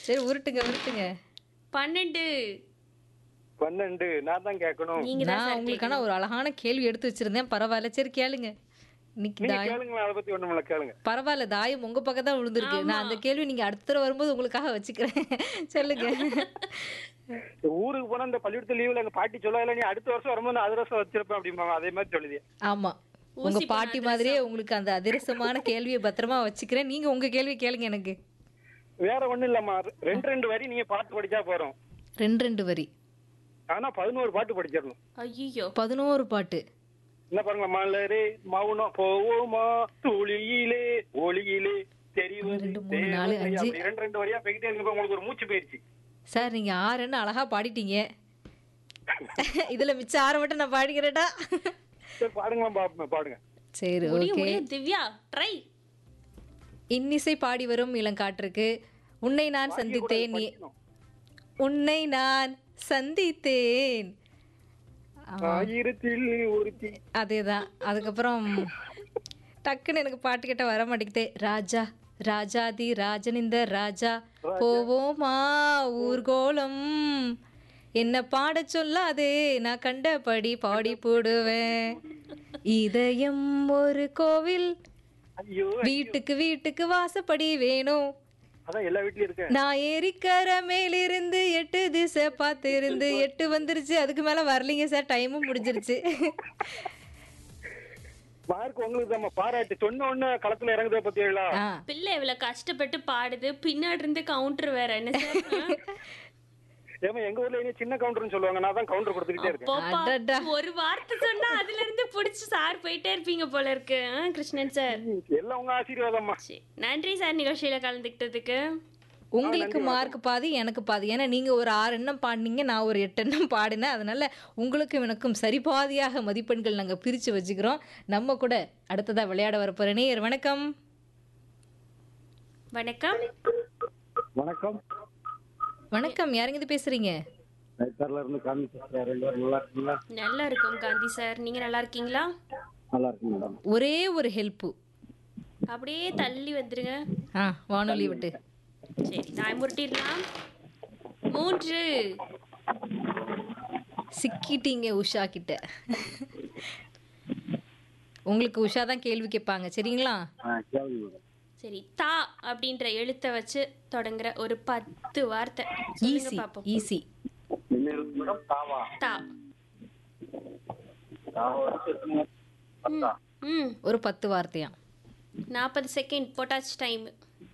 சரி உருட்டுங்க உருட்டுங்க பன்னெண்டு பன்னெண்டு நான் தான் கேட்கணும் நீங்க தான் நான் சார் உங்களுக்கான ஒரு அழகான கேள்வி எடுத்து வச்சிருந்தேன் பரவாயில்ல சரி கேளுங்க இன்னைக்கு நீங்க தாயம் கேளுங்களேன் அதை பத்தி ஒண்ணுமில்ல கேளுங்க பரவாயில்ல தாயம் உங்க பக்கம் தான் விழுந்திருக்கு நான் அந்த கேள்வி நீங்க அடுத்த தடவை வரும்போது உங்களுக்காக வச்சுக்கிறேன் சொல்லுங்க ஊருக்கு போனா இந்த பள்ளிக்கூடத்து லீவ்ல எங்க பாட்டி சொல்லல நீ அடுத்த வருஷம் வரும்போது நான் அதிரசம் வச்சிருப்பேன் அப்படிம்பாங்க அதே மாதிரி சொல்லுது ஆமா உங்க ஊசி பாட்டி மாதிரியே உங்களுக்கு அந்த அதிரசமான கேள்வியை பத்திரமா வச்சுக்கிறேன் நீங்க உங்க கேள்வி கேளுங்க எனக்கு வேற ஒண்ணும் இல்லம்மா ரெண்டு ரெண்டு வரி நீங்க பாட்டு படிச்சா போறோம் ரெண்டு ரெண்டு வரி ஆனா பதினோரு பாட்டு படிச்சிடணும் ஐயோ பதினோரு பாட்டு என்ன பாருங்க மலரே மௌனம் போவோமா துளியிலே ஒளியிலே தெரிவது ரெண்டு, மூணு, நாலு, தேவதை. அஞ்சு. அப்படி ரெண்டு ரெண்டு வரியா போய்கிட்டே இருக்கப்ப உங்களுக்கு ஒரு மூச்சு போயிருச்சு சார் நீங்க ஆறுன்னு அழகா பாடிட்டீங்க இதுல மிச்சம் ஆறு மட்டும் நான் பாடிக்கிறேட்டா சரி பாடுங்களா பாப்போம் பாடுங்க சரி முடியும் ஓகே முடியும் திவ்யா ட்ரை இன்னிசை பாடி வரும் இளங்காற்றுக்கு உன்னை நான் சந்தித்தேன் நீ படிக்கணும். உன்னை நான் சந்தித்தேன் ஆயிரத்தில் ஒருத்தி அதேதான் அதுக்கப்புறம் டக்குன்னு எனக்கு பாட்டு கிட்ட வர மாட்டேங்குதே ராஜா ராஜாதி ராஜனிந்த ராஜா போவோமா ஊர்கோலம் என்ன பாடச் சொல்லாதே நான் கண்டபடி பாடி போடுவேன் இதயம் ஒரு கோவில் ஐயோ வீட்டுக்கு வீட்டுக்கு வாசப்படி வேணும் அதான் எல்லா வீட்லயும் இருக்கேன் நான் ஏரிக்கர மேலிருந்து எட்டு திசை பார்த்து இருந்து எட்டு வந்துருச்சு அதுக்கு மேல வரலீங்க சார் டைமும் முடிஞ்சிருச்சு மார்க் உங்களுக்கு தான் பாராட்டு சொன்ன உடனே களத்துல இறங்குதே பத்தியா ஆ பிள்ளை இவ்வளவு கஷ்டப்பட்டு பாடுது பின்னாடி இருந்து கவுண்டர் வேற என்ன சார் ஏமா எங்க ஊர்ல இனி சின்ன கவுண்டர்னு சொல்லுவாங்க நான் தான் கவுண்டர் கொடுத்துக்கிட்டே இருக்கேன் போப்பா, அடடா. ஒரு வார்த்தை சொன்னா அதுல இருந்து புடிச்சு சார் போயிட்டே இருப்பீங்க போல இருக்கு ஆ, கிருஷ்ணன் சார் எல்லாம் உங்க ஆசீர்வாதம்மா சரி. நன்றி சார் நிகழ்ச்சியில கலந்துக்கிட்டதுக்கு உங்களுக்கு மார்க் பாதி எனக்கு பாதி ஏன்னா நீங்க ஒரு ஆறு எண்ணம் பாடினீங்க நான் ஒரு எட்டு எண்ணம் பாடினேன் அதனால உங்களுக்கும் எனக்கும் சரிபாதியாக மதிப்பெண்கள் நாங்க பிரிச்சு வச்சுக்கிறோம் நம்ம கூட அடுத்ததா விளையாட வரப்போற நேயர் வணக்கம் வணக்கம் வணக்கம் வணக்கம் யாருங்க இது பேசுறீங்க நைத்தர்ல இருந்து காமி பேசுறேன் ரெண்டு பேரும் நல்லா இருக்கீங்களா நல்லா இருக்கும் காந்தி சார் நீங்க நல்லா இருக்கீங்களா நல்லா இருக்கு மேடம் ஒரே ஒரு ஹெல்ப்பு அப்படியே தள்ளி வந்துருங்க ஆ வானொலி விட்டு சரி நான் முருட்டிடலாம் மூன்று சிக்கிட்டீங்க உஷா கிட்ட உங்களுக்கு உஷா தான் கேள்வி கேட்பாங்க சரிங்களா கேள்வி மேடம் சரி தா அப்படின்ற எழுத்தை வச்சு தொடங்குற ஒரு பத்து வார்த்தை சொல்லுங்க ஈஸி பாப்போம் ஈஸி என்ன இருக்கு மேடம் தாவா தா ம், ம் ஒரு பத்து வார்த்தையா நாற்பது செகண்ட் போட்டாச்சு டைம்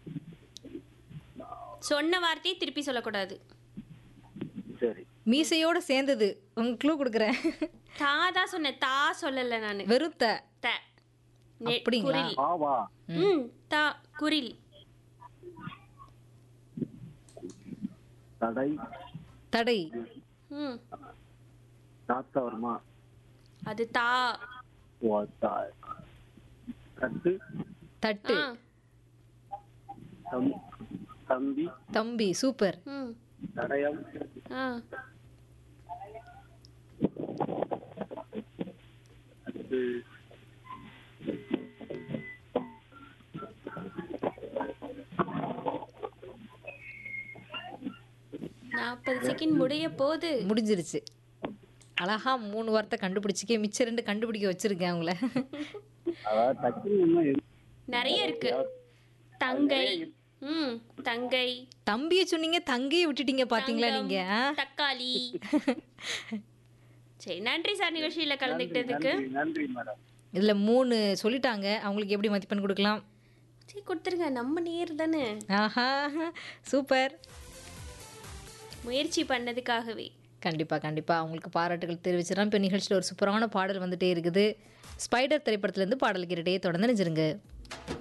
சொன்ன வார்த்தையை திருப்பி சொல்லக்கூடாது சரி மீசையோட சேர்ந்தது உங்க க்ளூ கொடுக்குறேன் தா தான் சொன்னேன் தா சொல்லல நானு வெறுத்த த நெ- அப்படிங்களா? குரில் தாவா ம் தா குரில் தடை தடை ம் தாத்தா வருமா அது தா தட்டு தட்டு ஆ தம்பி தம்பி சூப்பர் ம் தடயம் ஆ நாற்பது செகண்ட் முடிய போகுது முடிஞ்சிருச்சு அழகா மூணு வார்த்தை கண்டுபிடிச்சிக்க மிச்சம் ரெண்டு கண்டுபிடிக்க வச்சிருக்கேன் அவங்கள அதாவது டக்குன்னு நிறைய இருக்கு தங்கை ம் தங்கை தம்பியை சொன்னீங்க தங்கையை விட்டுட்டீங்க பாத்தீங்களா தங்கம், நீங்க ஆ? தக்காளி சரி நன்றி சார் நிகழ்ச்சியில கலந்துக்கிட்டதுக்கு நன்றி மேடம் இதுல மூணு சொல்லிட்டாங்க அவங்களுக்கு எப்படி மதிப்பெண் கொடுக்கலாம் சரி கொடுத்துருங்க நம்ம நேர் தானே ஆஹா சூப்பர் முயற்சி பண்ணதுக்காகவே கண்டிப்பா கண்டிப்பா அவங்களுக்கு பாராட்டுகள் தெரிவிச்சிடலாம் இப்போ நிகழ்ச்சியில் ஒரு சூப்பரான பாடல் வந்துட்டே இருக்குது ஸ்பைடர் திரைப்படத்துல இருந்து பாடல் கேட்டுட்டே தொடர்ந்து நினைச்சிருங்க